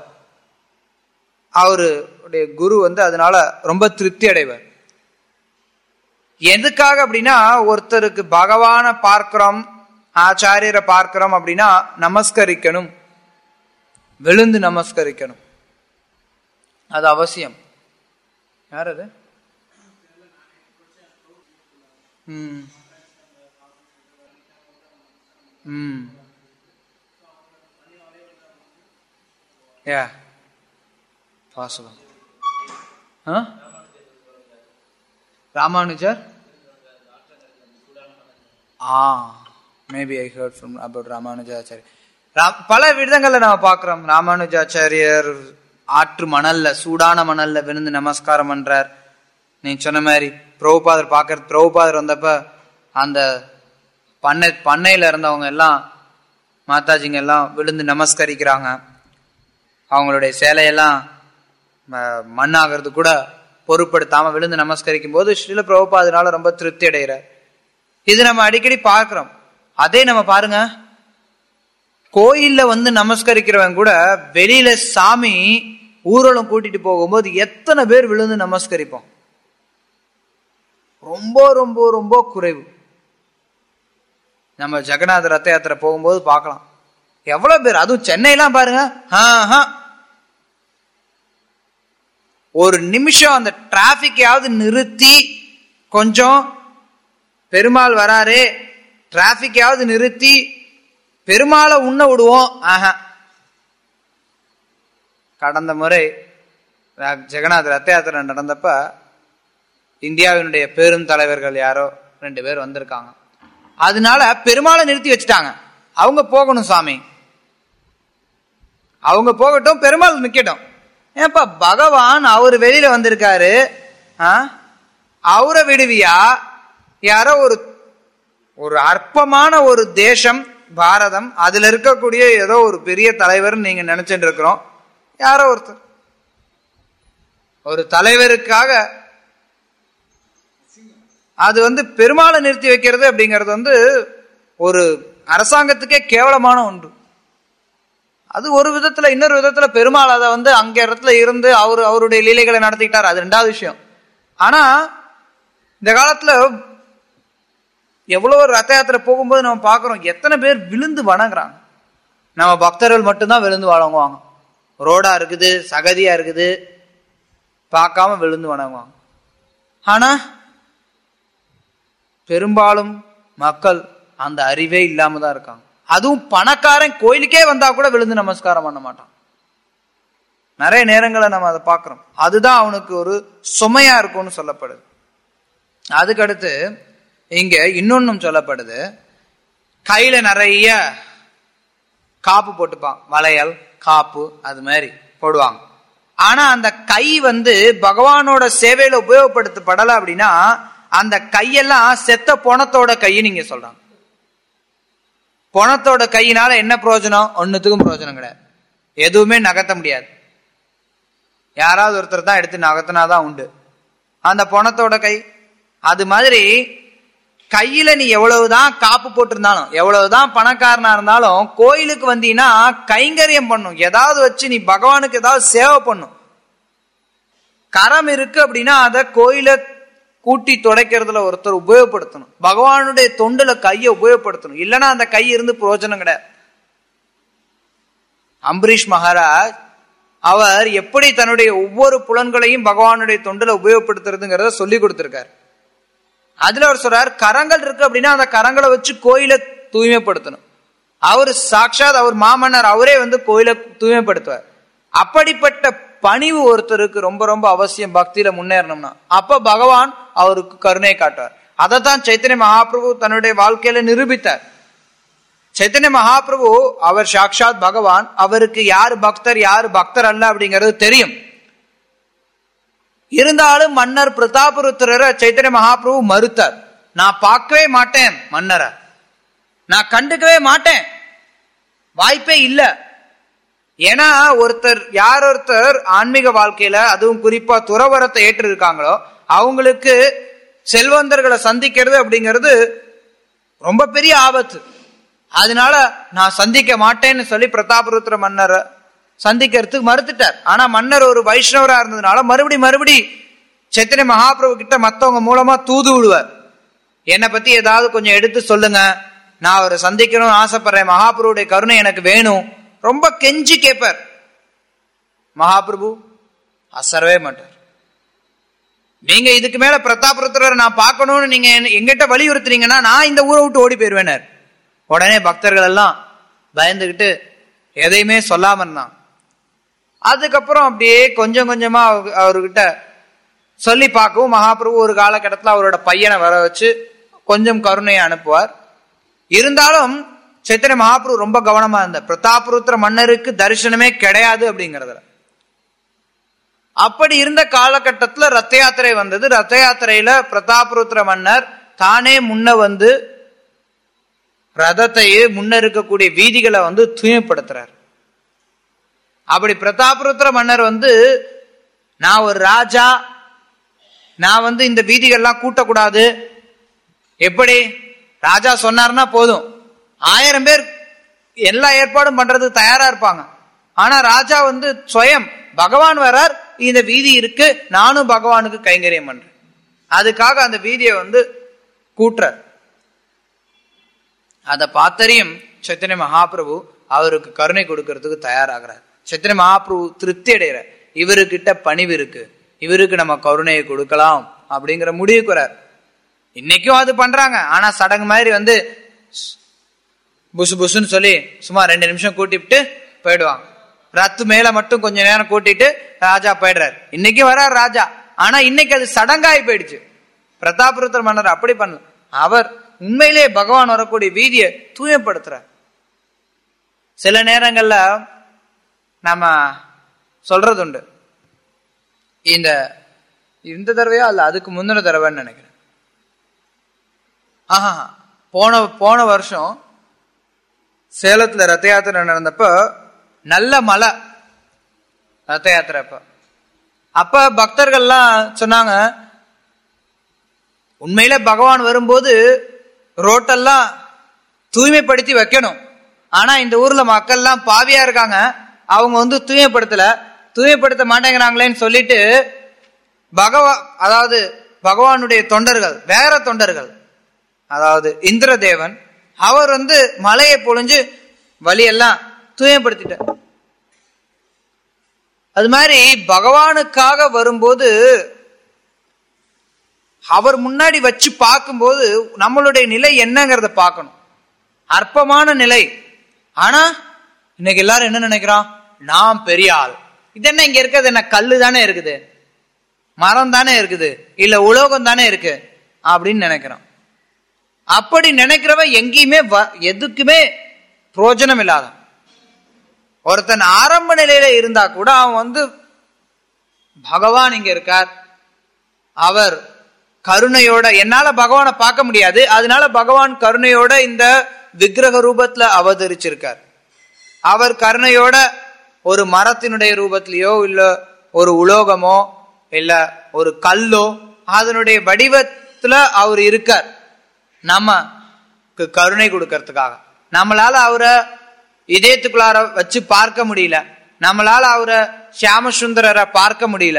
அவருடைய குரு வந்து அதனால ரொம்ப திருப்தி அடைவார் எதுக்காக அப்படின்னா ஒருத்தருக்கு பகவானை பார்க்கிறோம் ஆச்சாரியரை பார்க்கிறோம் அப்படின்னா நமஸ்கரிக்கணும் விழுந்து நமஸ்கரிக்கணும் அது அவசியம் யார் அது hmm hmm yeah possible ah Ramanujar ah maybe I heard from about Ramanujachari ரா- பல விதங்கள்ல நம்ம பார்க்கிறோம் ராமானுஜாச்சாரியர் ஆற்று மணல்ல சூடான மணல்ல விழுந்து நமஸ்காரம் பண்றார் நீ சொன்ன மாதிரி பிரபுபாதர் பார்க்கறது பிரபுபாதர் வந்தப்ப அந்த பண்ணை பண்ணையில இருந்தவங்க எல்லாம் மாதாஜிங்க எல்லாம் விழுந்து நமஸ்கரிக்கிறாங்க அவங்களுடைய சேலையெல்லாம் ம- மண்ணாகிறது கூட பொருட்படுத்தாம விழுந்து நமஸ்கரிக்கும் போது ஸ்ரீல பிரபுபாதனால ரொம்ப திருப்தி அடைகிறார் இது நம்ம அடிக்கடி பார்க்கிறோம் அதே நம்ம பாருங்க கோயில்ல வந்து நமஸ்கரிக்கிறவன் கூட வெளியில சாமி ஊர்வலம் கூட்டிட்டு போகும்போது எத்தனை பேர் விழுந்து நமஸ்கரிப்போம் ரொம்ப ரொம்ப ரொம்ப குறைவு நம்ம ஜெகநாத ரத்த யாத்திரை போகும்போது பார்க்கலாம் எவ்வளவு பேர் அதுவும் சென்னையெல்லாம் பாருங்க ஆஹா. ஒரு நிமிஷம் அந்த டிராபிக்கையாவது நிறுத்தி கொஞ்சம் பெருமாள் வராரு டிராபிக்கையாவது நிறுத்தி பெருமாளை உண்ண விடுவோம் ஆஹா கடந்த முறை ர- ஜெகநாத் ரத்த யாத்திரை நடந்தப்ப இந்தியாவினுடைய பெரும் தலைவர்கள் யாரோ ரெண்டு பேர் வந்திருக்காங்க அதனால பெருமாளை நிறுத்தி வச்சுட்டாங்க அவங்க போகணும் சாமி அவங்க போகட்டும் பெருமாள் நிக்கட்டும் ஏப்பா பகவான் அவர் வெளியில வந்திருக்காரு ஆ? அவரை விடுவியா யாரோ ஒரு ஒரு அற்பமான ஒரு தேசம் பாரதம் அதுல இருக்கக்கூடிய ஏதோ ஒரு பெரிய தலைவர் நீங்க நினைச்சிட்டு இருக்கிறோம் யாரோ ஒருத்தர் ஒரு தலைவருக்காக அது வந்து பெருமாளை நிறுத்தி வைக்கிறது அப்படிங்கிறது வந்து ஒரு அரசாங்கத்துக்கே கேவலமான ஒன்று அது ஒரு விதத்துல இன்னொரு விதத்துல பெருமாள் அதை வந்து அங்க இடத்துல இருந்து அவரு அவருடைய லீலைகளை நடத்திக்கிட்டார் அது ரெண்டாவது விஷயம் ஆனா இந்த காலத்துல எவ்வளவு ரத்த யாத்திரை போகும்போது நம்ம பார்க்கிறோம் எத்தனை பேர் விழுந்து வணங்குறாங்க நம்ம பக்தர்கள் மட்டும்தான் விழுந்து வணங்குவாங்க ரோடா இருக்குது சகதியா இருக்குது பார்க்காம விழுந்து வணங்குவாங்க ஆனா பெரும்பாலும் மக்கள் அந்த அறிவே இல்லாம தான் இருக்காங்க அதுவும் பணக்காரன் கோயிலுக்கே வந்தா கூட விழுந்து நமஸ்காரம் பண்ண மாட்டான் நிறைய நேரங்களை நம்ம அதை பார்க்கிறோம் அதுதான் அவனுக்கு ஒரு சுமையா இருக்கும்னு சொல்லப்படுது அதுக்கடுத்து இங்க இன்னொன்னும் சொல்லப்படுது கையில நிறைய காப்பு போட்டுப்பான் வளையல் காப்பு அது மாதிரி போடுவாங்க ஆனா அந்த கை வந்து பகவானோட சேவையில உபயோகப்படுத்தப்படல அப்படின்னா அந்த கையெல்லாம் செத்த பொணத்தோட கையை நீங்க சொல்றாங்க பொணத்தோட கையினால என்ன பிரயோஜனம் ஒன்னுத்துக்கும் பிரயோஜனம் கிடையாது எதுவுமே நகர்த்த முடியாது யாராவது ஒருத்தர் தான் எடுத்து நகர்த்தினாதான் உண்டு அந்த பொணத்தோட கை அது மாதிரி கையில நீ எவ்வளவுதான் காப்பு போட்டிருந்தாலும் எவ்வளவுதான் பணக்காரனா இருந்தாலும் கோயிலுக்கு வந்தீங்கன்னா கைங்கரியம் பண்ணும் ஏதாவது வச்சு நீ பகவானுக்கு ஏதாவது சேவை பண்ணும் கரம் இருக்கு அப்படின்னா அதை கோயில கூட்டி துடைக்கிறதுல ஒருத்தர் உபயோகப்படுத்தணும் பகவானுடைய தொண்டுல கையை உபயோகப்படுத்தணும் இல்லைன்னா அந்த கை இருந்து பிரயோஜனம் கிடையாது அம்பரீஷ் மகாராஜ் அவர் எப்படி தன்னுடைய ஒவ்வொரு புலன்களையும் பகவானுடைய தொண்டுல உபயோகப்படுத்துறதுங்கிறத சொல்லி கொடுத்திருக்காரு அதுல அவர் சொல்றார் கரங்கள் இருக்கு அப்படின்னா அந்த கரங்களை வச்சு கோயில தூய்மைப்படுத்தணும் அவர் சாட்சாத் அவர் மாமன்னர் அவரே வந்து கோயிலை தூய்மைப்படுத்துவார் அப்படிப்பட்ட பணிவு ஒருத்தருக்கு ரொம்ப ரொம்ப அவசியம் பக்தியில முன்னேறணும்னா அப்ப பகவான் அவருக்கு கருணை காட்டுவார் அதைத்தான் சைத்தன்ய மகாபிரபு தன்னுடைய வாழ்க்கையில நிரூபித்தார் சைத்தன்ய மகாபிரபு அவர் சாட்சாத் பகவான் அவருக்கு யாரு பக்தர் யாரு பக்தர் அல்ல அப்படிங்கிறது தெரியும் இருந்தாலும் மன்னர் பிரதாபருத்திரரை சைத்தன்ய மகாபிரபு மறுத்தார் நான் பார்க்கவே மாட்டேன் மன்னரை நான் கண்டுக்கவே மாட்டேன் வாய்ப்பே இல்ல ஏன்னா ஒருத்தர் யார் ஒருத்தர் ஆன்மீக வாழ்க்கையில அதுவும் குறிப்பா துறவரத்தை ஏற்று இருக்காங்களோ அவங்களுக்கு செல்வந்தர்களை சந்திக்கிறது அப்படிங்கிறது ரொம்ப பெரிய ஆபத்து அதனால நான் சந்திக்க மாட்டேன்னு சொல்லி பிரதாபருத்திர மன்னர் சந்திக்கிறதுக்கு மறுத்துட்டார் ஆனா மன்னர் ஒரு வைஷ்ணவரா இருந்ததுனால மறுபடி மறுபடி சைத்தன்ய மகாபிரபு கிட்ட மத்தவங்க மூலமா தூது விடுவார் என்னை பத்தி ஏதாவது கொஞ்சம் எடுத்து சொல்லுங்க நான் அவரை சந்திக்கணும்னு ஆசைப்படுறேன் மகாபிரபுடைய கருணை எனக்கு வேணும் ரொம்ப கெஞ்சி கேட்பார் மகாபிரபு அசரவே மாட்டார் நீங்க இதுக்கு மேல பிரதாபுரத்தரை நான் பார்க்கணும்னு நீங்க எங்கிட்ட வலியுறுத்துறீங்கன்னா நான் இந்த ஊரை விட்டு ஓடி போயிருவேனார் உடனே பக்தர்கள் எல்லாம் பயந்துகிட்டு எதையுமே சொல்லாம இருந்தான் அதுக்கப்புறம் அப்படியே கொஞ்சம் கொஞ்சமா அவர்கிட்ட சொல்லி பார்க்கவும் மகாபிரபு ஒரு காலகட்டத்தில் அவரோட பையனை வர வச்சு கொஞ்சம் கருணையை அனுப்புவார் இருந்தாலும் சைத்தன்ய மகாபிரபு ரொம்ப கவனமா இருந்த பிரதாபருத்திர மன்னருக்கு தரிசனமே கிடையாது அப்படிங்கறதுல அப்படி இருந்த காலகட்டத்தில் ரத்த யாத்திரை வந்தது ரத்த யாத்திரையில பிரதாபருத்திர மன்னர் தானே முன்ன வந்து ரதத்தையே முன்ன இருக்கக்கூடிய வீதிகளை வந்து தூய்மைப்படுத்துறார் அப்படி பிரதாபருத்திர மன்னர் வந்து நான் ஒரு ராஜா நான் வந்து இந்த வீதிகள்லாம் கூட்டக்கூடாது எப்படி ராஜா சொன்னார்னா போதும் ஆயிரம் பேர் எல்லா ஏற்பாடும் பண்றதுக்கு தயாரா இருப்பாங்க ஆனா ராஜா வந்து சுயம் பகவான் வரார் இந்த வீதி இருக்கு நானும் பகவானுக்கு கைங்கரியம் பண்றேன் அதுக்காக அந்த வீதியை வந்து கூட்டுறார் அதை பார்த்தறியும் சைத்தன்ய மகாபிரபு அவருக்கு கருணை கொடுக்கறதுக்கு தயாராகிறார் சைத்தன்ய மகாபிரபு திருப்தி அடைகிறார் இவருக்கிட்ட பணிவு இருக்கு இவருக்கு நம்ம கருணையை கொடுக்கலாம் அப்படிங்கிற முடிவுக்கு வரார் இன்னைக்கும் அது பண்றாங்க ஆனா சடங்கு மாதிரி வந்து புசு புசுன்னு சொல்லி சும்மா ரெண்டு நிமிஷம் கூட்டிவிட்டு போயிடுவாங்க ரத்து மேல மட்டும் கொஞ்ச நேரம் கூட்டிட்டு ராஜா போயிடுறாரு இன்னைக்கு வரார் ராஜா ஆனா இன்னைக்கு அது சடங்காய் போயிடுச்சு பிரதாபருத்தர் மன்னர் அப்படி பண்ணல அவர் உண்மையிலேயே பகவான் வரக்கூடிய வீதியை தூய்மைப்படுத்துறார் சில நேரங்கள்ல நம்ம சொல்றது உண்டு இந்த இந்த தடவையா அல்ல அதுக்கு முந்தின தடவைன்னு நினைக்கிறேன் ஆஹா போன போன வருஷம் சேலத்துல ரத்த யாத்திரை நடந்தப்ப நல்ல மழை ரத்த யாத்திரை அப்ப அப்ப பக்தர்கள்லாம் சொன்னாங்க உண்மையில பகவான் வரும்போது ரோட்டெல்லாம் தூய்மைப்படுத்தி வைக்கணும் ஆனா இந்த ஊர்ல மக்கள்லாம் பாவியா இருக்காங்க அவங்க வந்து தூய்மைப்படுத்தல தூய்மைப்படுத்த மாட்டேங்கிறாங்களேன்னு சொல்லிட்டு பகவா அதாவது பகவானுடைய தொண்டர்கள் வேற தொண்டர்கள் அதாவது இந்திரதேவன் அவர் வந்து மலையை பொழிஞ்சு வழியெல்லாம் தூய்மைப்படுத்திட்டார் அது மாதிரி பகவானுக்காக வரும்போது அவர் முன்னாடி வச்சு பார்க்கும்போது நம்மளுடைய நிலை என்னங்கிறத பார்க்கணும் அற்பமான நிலை ஆனா இன்னைக்கு எல்லாரும் என்ன நினைக்கிறான் நான் பெரிய ஆள் இது என்ன இங்க இருக்கிறது என்ன கல்லு தானே இருக்குது மரம் தானே இருக்குது இல்ல உலோகம் தானே இருக்கு அப்படின்னு நினைக்கிறான் அப்படி நினைக்கிறவன் எங்கேயுமே வ- எதுக்குமே பிரயோஜனம் இல்லாத ஒருத்தன் ஆரம்ப நிலையில இருந்தா கூட அவன் வந்து பகவான் இங்க இருக்கார் அவர் கருணையோட என்னால பகவானை பார்க்க முடியாது அதனால பகவான் கருணையோட இந்த விக்கிரக ரூபத்துல அவதரிச்சிருக்கார் அவர் கருணையோட ஒரு மரத்தினுடைய ரூபத்திலேயோ இல்ல ஒரு உலோகமோ இல்ல ஒரு கல்லோ அதனுடைய வடிவத்துல அவர் இருக்கார் நமக்கு கருணை கொடுக்கறதுக்காக நம்மளால அவரை இதயத்துக்குள்ளார வச்சு பார்க்க முடியல நம்மளால அவரை சியாமசுந்தரரை பார்க்க முடியல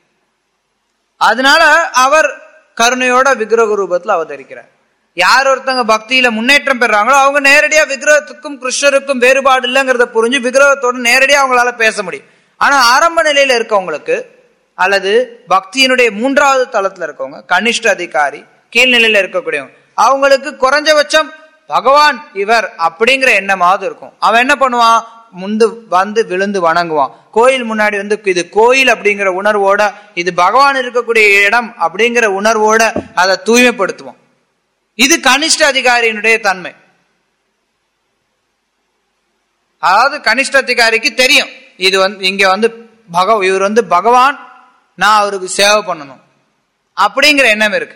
அதனால அவர் கருணையோட விக்கிரக ரூபத்துல அவதரிக்கிறார் யார் ஒருத்தங்க பக்தியில முன்னேற்றம் பெறாங்களோ அவங்க நேரடியா விக்கிரகத்துக்கும் கிருஷ்ணருக்கும் வேறுபாடு இல்லைங்கிறத புரிஞ்சு விக்கிரகத்தோட நேரடியா அவங்களால பேச முடியும் ஆனா ஆரம்ப நிலையில இருக்கவங்களுக்கு அல்லது பக்தியினுடைய மூன்றாவது தளத்துல இருக்கவங்க கனிஷ்ட அதிகாரி கீழ்நிலையில இருக்கக்கூடியவங்க அவங்களுக்கு குறைஞ்சபட்சம் பகவான் இவர் அப்படிங்கிற எண்ணமாவது இருக்கும் அவன் என்ன பண்ணுவான் முந்து வந்து விழுந்து வணங்குவான் கோயில் முன்னாடி வந்து இது கோயில் அப்படிங்கிற உணர்வோட இது பகவான் இருக்கக்கூடிய இடம் அப்படிங்கிற உணர்வோட அதை தூய்மைப்படுத்துவான் இது கனிஷ்ட அதிகாரியினுடைய தன்மை அதாவது கனிஷ்ட அதிகாரிக்கு தெரியும் இது வந்து இங்க வந்து பக இவர் வந்து பகவான் நான் அவருக்கு சேவை பண்ணணும் அப்படிங்கிற எண்ணம் இருக்கு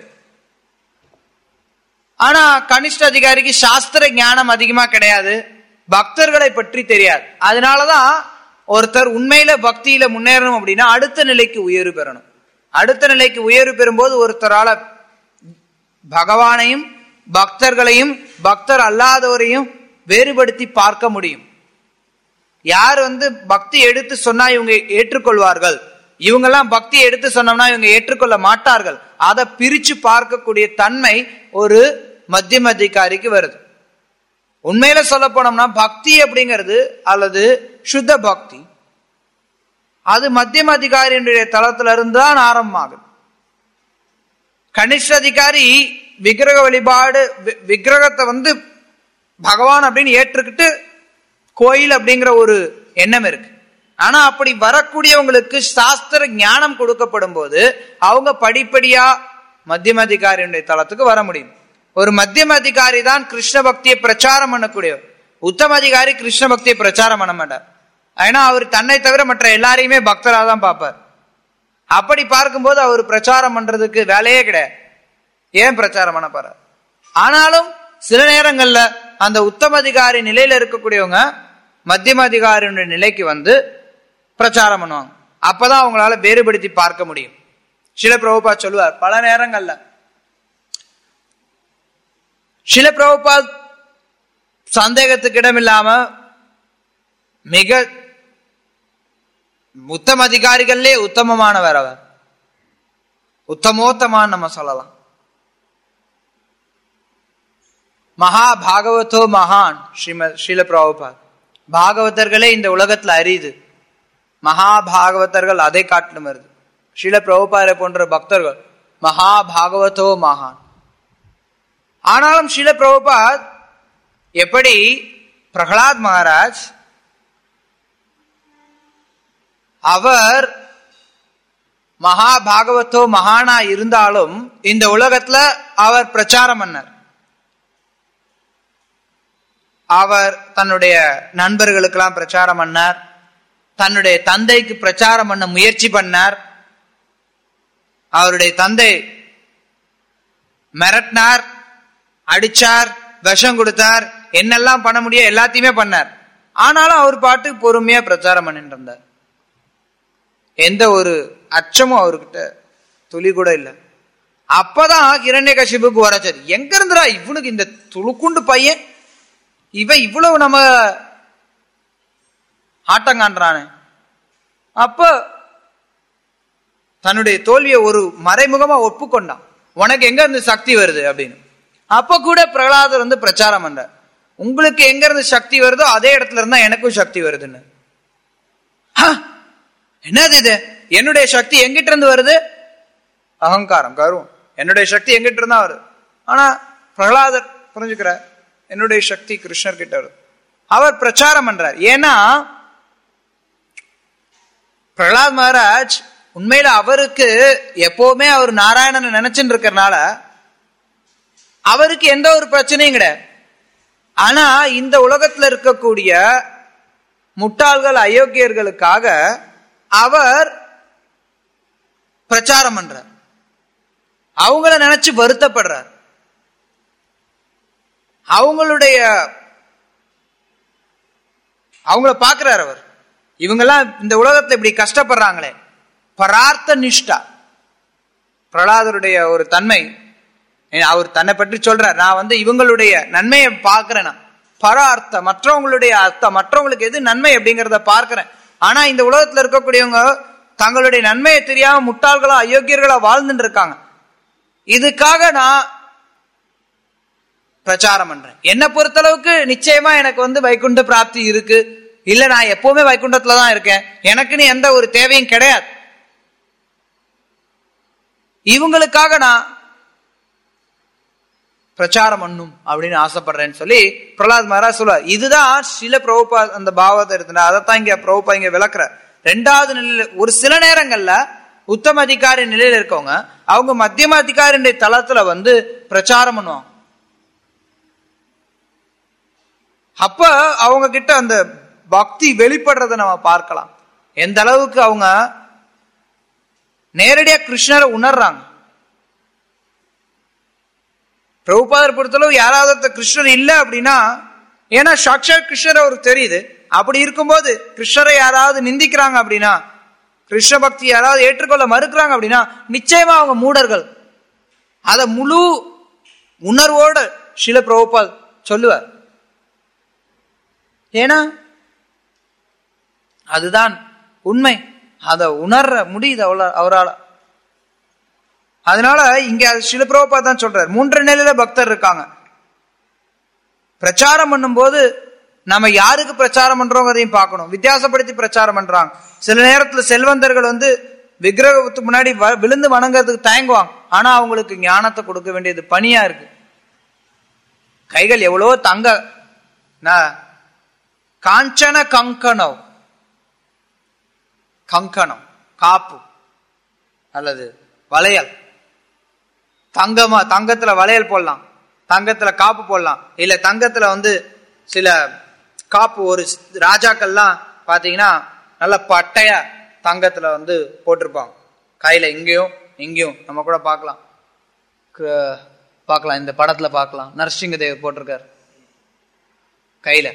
ஆனா கனிஷ்ட அதிகாரிக்கு சாஸ்திர ஞானம் அதிகமா கிடையாது பக்தர்களை பற்றி தெரியாது அதனாலதான் ஒருத்தர் உண்மையில பக்தியில முன்னேறணும் அப்படின்னா அடுத்த நிலைக்கு உயர்வு பெறணும் அடுத்த நிலைக்கு உயர்வு பெறும்போது ஒருத்தரால பகவானையும் பக்தர்களையும் பக்தர் அல்லாதவரையும் வேறுபடுத்தி பார்க்க முடியும் யார் வந்து பக்தி எடுத்து சொன்னா இவங்க ஏற்றுக்கொள்வார்கள் இவங்கெல்லாம் பக்தி எடுத்து சொன்னோம்னா இவங்க ஏற்றுக்கொள்ள மாட்டார்கள் அதை பிரிச்சு பார்க்கக்கூடிய தன்மை ஒரு மத்தியம அதிகாரிக்கு வருது உண்மையில சொல்ல போனோம்னா பக்தி அப்படிங்கிறது அல்லது சுத்த பக்தி அது மத்தியம அதிகாரியினுடைய தளத்துல இருந்து தான் ஆரம்பமாகுது கனிஷ்ட அதிகாரி விக்கிரக வழிபாடு வி- விக்கிரகத்தை வந்து பகவான் அப்படின்னு ஏற்றுக்கிட்டு கோயில் அப்படிங்கிற ஒரு எண்ணம் இருக்கு ஆனா அப்படி வரக்கூடியவங்களுக்கு சாஸ்திர ஞானம் கொடுக்கப்படும் போது அவங்க படிப்படியா மத்தியம அதிகாரியுடைய தளத்துக்கு வர முடியும் ஒரு மத்தியம அதிகாரி தான் கிருஷ்ண பக்தியை பிரச்சாரம் பண்ணக்கூடியவர் உத்தம அதிகாரி கிருஷ்ண பக்தியை பிரச்சாரம் பண்ண மாட்டார் ஏன்னா அவர் தன்னை தவிர மற்ற எல்லாரையுமே பக்தராக தான் பார்ப்பார் அப்படி பார்க்கும்போது அவர் பிரச்சாரம் பண்றதுக்கு வேலையே கிடையாது ஏன் பிரச்சாரம் பண்ண போறார் ஆனாலும் சில நேரங்கள்ல அந்த உத்தம அதிகாரி நிலையில இருக்கக்கூடியவங்க மத்தியம அதிகாரியுடைய நிலைக்கு வந்து பிரச்சாரம் பண்ணுவாங்க அப்பதான் அவங்களால வேறுபடுத்தி பார்க்க முடியும் சில பிரபுபா சொல்லுவார் பல நேரங்கள்ல சில பிரபுபா சந்தேகத்துக்கு இடமில்லாம மிக உத்தம அதிகாரிகளே உத்தமமானவர் அவர் உத்தமோத்தமான்னு நம்ம சொல்லலாம் மகா பாகவதோ மகான் ஸ்ரீம ஸ்ரீல பிரபுபாத் பாகவதர்களே இந்த உலகத்துல அரியுது மகா பாகவதர்கள் அதை காட்டிலும் வருது ஸ்ரீல பிரபுபாரை போன்ற பக்தர்கள் மகா பாகவதோ மகான் ஆனாலும் ஸ்ரீல பிரபுபாத் எப்படி பிரகலாத் மகாராஜ் அவர் மகா பாகவதோ மகானா இருந்தாலும் இந்த உலகத்துல அவர் பிரச்சாரம் பண்ணார் அவர் தன்னுடைய நண்பர்களுக்கெல்லாம் பிரச்சாரம் பண்ணார் தன்னுடைய தந்தைக்கு பிரச்சாரம் பண்ண முயற்சி பண்ணார் அவருடைய தந்தை மிரட்டினார் அடிச்சார் விஷம் கொடுத்தார் என்னெல்லாம் பண்ண முடியும் எல்லாத்தையுமே பண்ணார் ஆனாலும் அவர் பாட்டு பொறுமையா பிரச்சாரம் பண்ணிட்டு இருந்தார் எந்த ஒரு அச்சமும் அவர்கிட்ட துளி கூட இல்லை அப்பதான் இரண்ய கசிப்புக்கு வரச்சது எங்க இருந்துடா இவனுக்கு இந்த துளுக்குண்டு பையன் இவன் இவ்வளவு நம்ம ஆட்டம் காண்றானே அப்ப தன்னுடைய தோல்வியை ஒரு மறைமுகமா ஒப்புக்கொண்டான் உனக்கு எங்க இருந்து சக்தி வருது அப்படின்னு அப்ப கூட பிரகலாதர் வந்து பிரச்சாரம் பண்ற உங்களுக்கு எங்க இருந்து சக்தி வருதோ அதே இடத்துல இருந்தா எனக்கும் சக்தி வருதுன்னு "ஹ, என்னது இது என்னுடைய சக்தி எங்கிட்ட இருந்து வருது அகங்காரம் கருவம் என்னுடைய சக்தி எங்கிட்ட இருந்தா வருது ஆனா பிரகலாதர் புரிஞ்சுக்கிற என்னுடைய சக்தி கிருஷ்ணர் கிட்ட வருது அவர் பிரச்சாரம் பண்றார் ஏன்னா பிரகலாத் மகாராஜ் உண்மையில அவருக்கு எப்பவுமே அவர் நாராயணனை நினைச்சுட்டு இருக்கறனால அவருக்கு எந்த ஒரு பிரச்சனையும் கிடையாது ஆனா இந்த உலகத்துல இருக்கக்கூடிய முட்டாள்கள் அயோக்கியர்களுக்காக அவர் பிரச்சாரம் பண்றார் அவங்கள நினைச்சு வருத்தப்படுறார் அவங்களுடைய அவங்கள பாக்குறார் அவர் இவங்கெல்லாம் இந்த உலகத்துல இப்படி கஷ்டப்படுறாங்களே பரார்த்த நிஷ்டா பிரகலாதருடைய ஒரு தன்மை அவர் தன்னை பற்றி சொல்றார் நான் வந்து இவங்களுடைய நன்மையை பார்க்கிறேன் நான் பரார்த்த மற்றவங்களுடைய அர்த்தம் மற்றவங்களுக்கு எது நன்மை அப்படிங்கிறத பார்க்கிறேன் ஆனா இந்த உலகத்துல இருக்கக்கூடியவங்க தங்களுடைய நன்மையை தெரியாம முட்டாள்களா அயோக்கியர்களா வாழ்ந்துட்டு இருக்காங்க இதுக்காக நான் பிரச்சாரம் பண்றேன் என்னை பொறுத்தளவுக்கு நிச்சயமா எனக்கு வந்து வைகுண்ட பிராப்தி இருக்கு இல்ல நான் எப்பவுமே வைகுண்டத்துல தான் இருக்கேன் எனக்குன்னு எந்த ஒரு தேவையும் கிடையாது இவங்களுக்காக நான் பிரச்சாரம் பண்ணும் அப்படின்னு ஆசைப்படுறேன்னு சொல்லி பிரகலாத் மகாராஜ் சொல்லுவார் இதுதான் சில பிரபுபா அந்த பாவத்தை இருந்தா அதைத்தான் இங்க பிரபுபா இங்க விளக்குற ரெண்டாவது நிலையில ஒரு சில நேரங்கள்ல உத்தம அதிகாரி நிலையில இருக்கவங்க அவங்க மத்தியம அதிகாரியுடைய தளத்துல வந்து பிரச்சாரம் பண்ணுவாங்க அப்ப அவங்க கிட்ட அந்த பக்தி வெளிப்படுறத நம்ம பார்க்கலாம் எந்த அளவுக்கு அவங்க நேரடியா கிருஷ்ணரை உணர்றாங்க பிரபுபாதர் பொறுத்தளவு யாராவது ஒருத்தர் கிருஷ்ணர் இல்லை அப்படின்னா ஏன்னா சாட்சாத் கிருஷ்ணர் அவருக்கு தெரியுது அப்படி இருக்கும்போது கிருஷ்ணரை யாராவது நிந்திக்கிறாங்க அப்படின்னா கிருஷ்ண பக்தி யாராவது ஏற்றுக்கொள்ள மறுக்கிறாங்க அப்படின்னா நிச்சயமா அவங்க மூடர்கள் அத முழு உணர்வோட சில பிரபுபால் சொல்லுவார் ஏன்னா அதுதான் உண்மை அதை உணர்ற முடியுது அவள அவரால் அதனால இங்க சில பிரபா தான் சொல்றாரு மூன்று நிலையில பக்தர் இருக்காங்க பிரச்சாரம் பண்ணும்போது நம்ம யாருக்கு பிரச்சாரம் பண்றோங்கிறதையும் பார்க்கணும் வித்தியாசப்படுத்தி பிரச்சாரம் பண்றாங்க சில நேரத்துல செல்வந்தர்கள் வந்து விக்கிரகத்துக்கு முன்னாடி வ- விழுந்து வணங்குறதுக்கு தயங்குவாங்க ஆனா அவங்களுக்கு ஞானத்தை கொடுக்க வேண்டியது பணியா இருக்கு கைகள் எவ்வளவோ தங்க ந- காஞ்சன கங்கணம் கங்கணம் காப்பு அல்லது வளையல் தங்கமா தங்கத்துல வளையல் போடலாம் தங்கத்துல காப்பு போடலாம் இல்ல தங்கத்துல வந்து சில காப்பு ஒரு ஸ்- ராஜாக்கள்லாம் பாத்தீங்கன்னா நல்ல பட்டையா தங்கத்துல வந்து போட்டிருப்பாங்க கையில இங்கேயும் இங்கேயும் நம்ம கூட பார்க்கலாம் க- பார்க்கலாம் இந்த படத்துல பார்க்கலாம் நரசிங்க தேவர் போட்டிருக்காரு கையில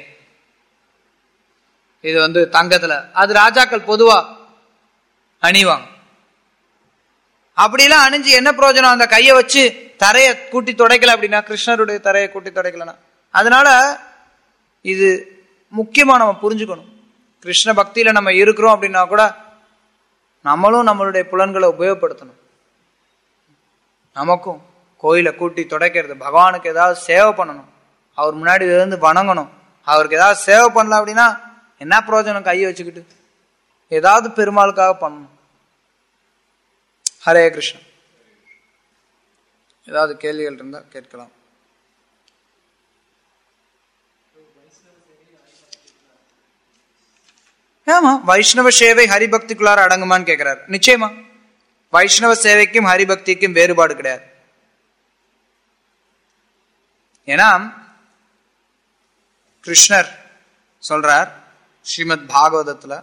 இது வந்து தங்கத்துல அது ராஜாக்கள் பொதுவா அணிவாங்க அப்படிலாம் அணிஞ்சு என்ன பிரயோஜனம் அந்த கையை வச்சு தரைய கூட்டி துடைக்கல அப்படின்னா கிருஷ்ணருடைய தரையை கூட்டி துடைக்கலனா அதனால இது முக்கியமா நம்ம புரிஞ்சுக்கணும் கிருஷ்ண பக்தியில நம்ம இருக்கிறோம் அப்படின்னா கூட நம்மளும் நம்மளுடைய புலன்களை உபயோகப்படுத்தணும் நமக்கும் கோயிலை கூட்டி துடைக்கிறது பகவானுக்கு ஏதாவது சேவை பண்ணணும் அவர் முன்னாடி இருந்து வணங்கணும் அவருக்கு ஏதாவது சேவை பண்ணல அப்படின்னா என்ன பிரயோஜனம் கையை வச்சுக்கிட்டு ஏதாவது பெருமாளுக்காக பண்ணணும் ஹரே கிருஷ்ணா ஏதாவது கேள்விகள் இருந்தா கேட்கலாம் ஆமா வைஷ்ணவ சேவை ஹரிபக்திக்குள்ளார அடங்குமான்னு கேட்கிறார் நிச்சயமா வைஷ்ணவ சேவைக்கும் ஹரிபக்திக்கும் வேறுபாடு கிடையாது ஏன்னா கிருஷ்ணர் சொல்றார் ஸ்ரீமத் பாகவதத்துல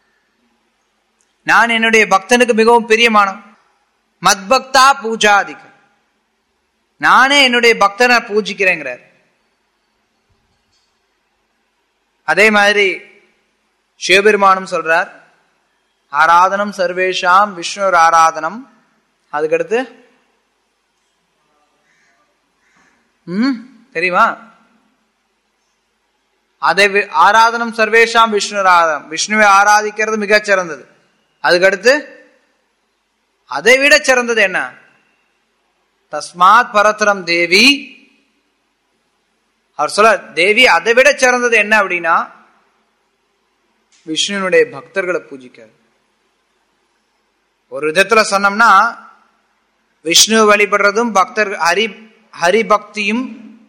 நான் என்னுடைய பக்தனுக்கு மிகவும் பிரியமானவன் மத்பக்தா பூஜாதிகம் நானே என்னுடைய பக்தனை பூஜிக்கிறேங்கிறார் அதே மாதிரி சிவபெருமானும் சொல்றார் ஆராதனம் சர்வேஷாம் விஷ்ணு ஆராதனம் அதுக்கடுத்து ம் தெரியுமா அதை வி- ஆராதனம் சர்வேஷாம் விஷ்ணு ஆராதனம் விஷ்ணுவை ஆராதிக்கிறது மிகச் சிறந்தது அதுக்கடுத்து அதை விட சிறந்தது என்ன தஸ்மாத் பரத்ரம் தேவி அவர் சொல்ல தேவி அதை விட சிறந்தது என்ன அப்படின்னா விஷ்ணுனுடைய பக்தர்களை பூஜிக்கிறது ஒரு விதத்துல சொன்னோம்னா விஷ்ணு வழிபடுறதும் பக்தர் ஹரி ஹரி பக்தியும்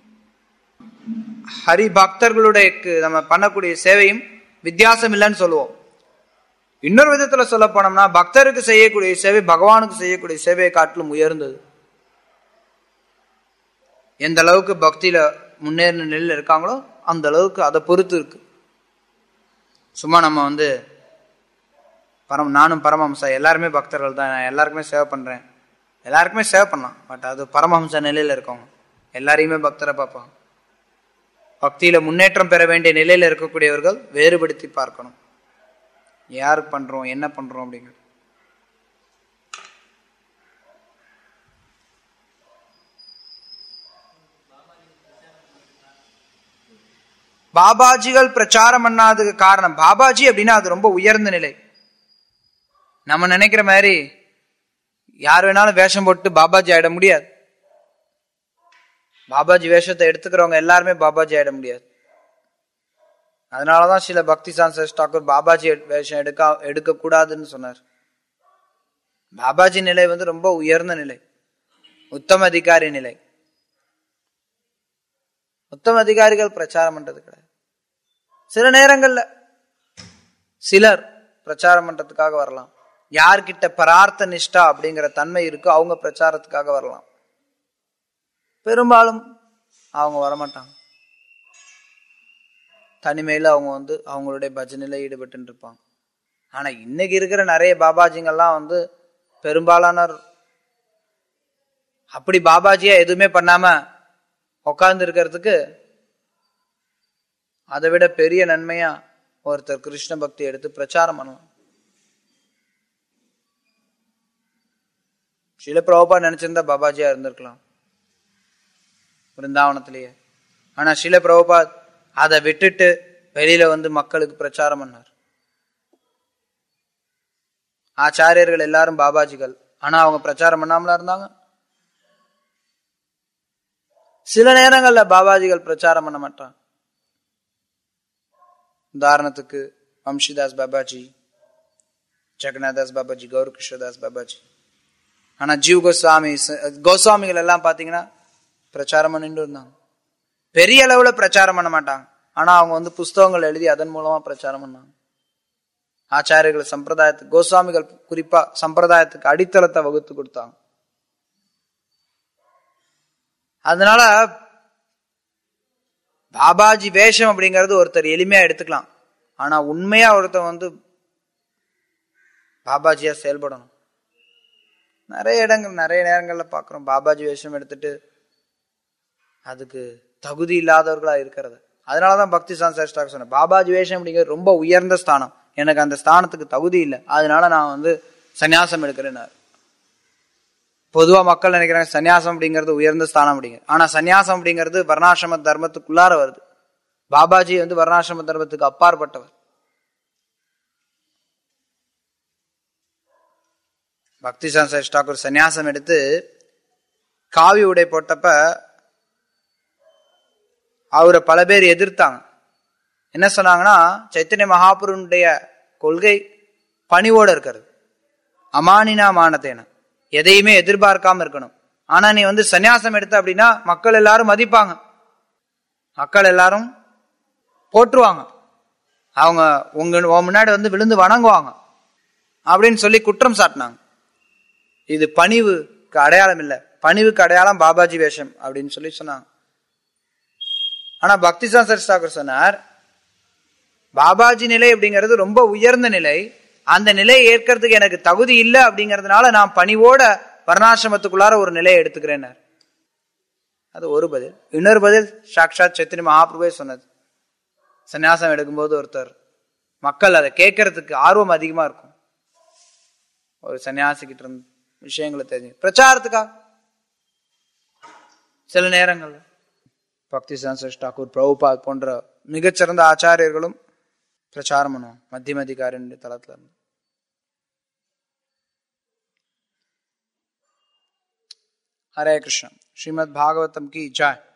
ஹரி பக்தர்களுடைய கு- நம்ம பண்ணக்கூடிய சேவையும் வித்தியாசம் இல்லைன்னு சொல்லுவோம் இன்னொரு விதத்துல சொல்ல போனோம்னா பக்தருக்கு செய்யக்கூடிய சேவை பகவானுக்கு செய்யக்கூடிய சேவையை காட்டிலும் உயர்ந்தது எந்த அளவுக்கு பக்தியில முன்னேறின நிலையில் இருக்காங்களோ அந்த அளவுக்கு அதை பொறுத்து இருக்கு சும்மா நம்ம வந்து பரம் நானும் பரமஹம்சா எல்லாருமே பக்தர்கள் தான் நான் எல்லாருக்குமே சேவை பண்றேன் எல்லாருக்குமே சேவை பண்ணலாம் பட் அது பரமஹம்ச நிலையில இருக்கவங்க எல்லாரையுமே பக்தரை பார்ப்பாங்க பக்தியில முன்னேற்றம் பெற வேண்டிய நிலையில இருக்கக்கூடியவர்கள் வேறுபடுத்தி பார்க்கணும் யாருக்கு பண்றோம் என்ன பண்றோம் அப்படிங்கிறது பாபாஜிகள் பிரச்சாரம் பண்ணாததுக்கு காரணம் பாபாஜி அப்படின்னா அது ரொம்ப உயர்ந்த நிலை நம்ம நினைக்கிற மாதிரி யார் வேணாலும் வேஷம் போட்டு பாபாஜி ஆயிட முடியாது பாபாஜி வேஷத்தை எடுத்துக்கிறவங்க எல்லாருமே பாபாஜி ஆயிட முடியாது அதனாலதான் சில பக்தி சான்சஸ் டாக்கூர் பாபாஜி வேஷம் எடுக்க எடுக்க கூடாதுன்னு சொன்னார் பாபாஜி நிலை வந்து ரொம்ப உயர்ந்த நிலை உத்தம அதிகாரி நிலை உத்தம அதிகாரிகள் பிரச்சாரம் பண்றது கிடையாது சில நேரங்கள்ல சிலர் பிரச்சாரம் பண்றதுக்காக வரலாம் யார்கிட்ட பரார்த்த நிஷ்டா அப்படிங்கிற தன்மை இருக்கோ அவங்க பிரச்சாரத்துக்காக வரலாம் பெரும்பாலும் அவங்க வரமாட்டாங்க தனிமையில அவங்க வந்து அவங்களுடைய பஜனையில ஈடுபட்டு இருப்பாங்க ஆனா இன்னைக்கு இருக்கிற நிறைய பாபாஜிங்கெல்லாம் வந்து பெரும்பாலானோர் அப்படி பாபாஜியா எதுவுமே பண்ணாம உட்கார்ந்து இருக்கிறதுக்கு அதை விட பெரிய நன்மையா ஒருத்தர் கிருஷ்ண பக்தி எடுத்து பிரச்சாரம் பண்ணலாம் சில பிரபா நினைச்சிருந்தா பாபாஜியா இருந்திருக்கலாம் பிருந்தாவனத்திலேயே ஆனா சில பிரபுபாத் அதை விட்டுட்டு வெளியில வந்து மக்களுக்கு பிரச்சாரம் பண்ணார் ஆச்சாரியர்கள் எல்லாரும் பாபாஜிகள் ஆனா அவங்க பிரச்சாரம் பண்ணாமலா இருந்தாங்க சில நேரங்கள்ல பாபாஜிகள் பிரச்சாரம் பண்ண மாட்டாங்க உதாரணத்துக்கு வம்சிதாஸ் பாபாஜி ஜெகநாதாஸ் பாபாஜி கௌரகிருஷ்ணதாஸ் பாபாஜி ஆனா ஜீவ் கோஸ்வாமி ச- கோஸ்வாமிகள் எல்லாம் பாத்தீங்கன்னா பிரச்சாரம் பண்ணிட்டு இருந்தாங்க பெரிய அளவுல பிரச்சாரம் பண்ண மாட்டாங்க ஆனா அவங்க வந்து புஸ்தகங்கள் எழுதி அதன் மூலமா பிரச்சாரம் பண்ணாங்க ஆச்சாரியர்கள் சம்பிரதாயத்துக்கு கோஸ்வாமிகள் குறிப்பா சம்பிரதாயத்துக்கு அடித்தளத்தை வகுத்து கொடுத்தாங்க அதனால பாபாஜி வேஷம் அப்படிங்கிறது ஒருத்தர் எளிமையா எடுத்துக்கலாம் ஆனா உண்மையா ஒருத்தர் வந்து பாபாஜியா செயல்படணும் நிறைய இடங்கள் நிறைய நேரங்கள்ல பாக்குறோம் பாபாஜி வேஷம் எடுத்துட்டு அதுக்கு தகுதி இல்லாதவர்களா இருக்கிறது அதனாலதான் பக்தி சான்சாஸ்டாக சொன்னேன் பாபாஜி வேஷம் அப்படிங்கிறது ரொம்ப உயர்ந்த ஸ்தானம் எனக்கு அந்த ஸ்தானத்துக்கு தகுதி இல்லை அதனால நான் வந்து சன்னியாசம் எடுக்கிறேன்னாரு பொதுவா மக்கள் நினைக்கிறாங்க சன்னியாசம் அப்படிங்கிறது உயர்ந்த ஸ்தானம் அப்படிங்கிறது ஆனா சன்னியாசம் அப்படிங்கிறது வர்ணாசிரம தர்மத்துக்குள்ளார வருது பாபாஜி வந்து வர்ணாசிரம தர்மத்துக்கு அப்பாற்பட்டவர் பக்தி சான்சாரி டாக்கூர் சன்னியாசம் எடுத்து காவி உடை போட்டப்ப அவரை பல பேர் எதிர்த்தாங்க என்ன சொன்னாங்கன்னா சைத்தன்ய மகாபுருடைய கொள்கை பணிவோட இருக்கிறது அமானினா மானத்தேன எதையுமே எதிர்பார்க்காம இருக்கணும் ஆனா நீ வந்து சன்னியாசம் எடுத்த அப்படின்னா மக்கள் எல்லாரும் மதிப்பாங்க மக்கள் எல்லாரும் போற்றுவாங்க அவங்க உங்க உன் முன்னாடி வந்து விழுந்து வணங்குவாங்க அப்படின்னு சொல்லி குற்றம் சாட்டினாங்க இது பணிவுக்கு அடையாளம் இல்லை பணிவுக்கு அடையாளம் பாபாஜி வேஷம் அப்படின்னு சொல்லி சொன்னாங்க ஆனா பக்தி சாஸ்திர தாக்கர் சொன்னார் பாபாஜி நிலை அப்படிங்கிறது ரொம்ப உயர்ந்த நிலை அந்த நிலையை ஏற்கிறதுக்கு எனக்கு தகுதி இல்லை அப்படிங்கறதுனால நான் பணிவோட வர்ணாசிரமத்துக்குள்ளார ஒரு நிலையை எடுத்துக்கிறேன் அது ஒரு பதில் இன்னொரு பதில் சாக்ஷாத் சத்திரி மகாபிரபுவே சொன்னது சன்னியாசம் எடுக்கும்போது ஒருத்தர் மக்கள் அதை கேட்கறதுக்கு ஆர்வம் அதிகமா இருக்கும் ஒரு சன்னியாசிக்கிட்ட இருந்து விஷயங்களை தெரிஞ்சு பிரச்சாரத்துக்கா சில நேரங்கள்ல பக்தி சன்சஸ் டாக்கூர் பிரபுபாத் போன்ற மிகச்சிறந்த ஆச்சாரியர்களும் பிரச்சாரம் பண்ணுவோம் மத்தியம அதிகாரின் தளத்துல இருந்து हरे कृष्ण श्रीमद् भागवतम की जय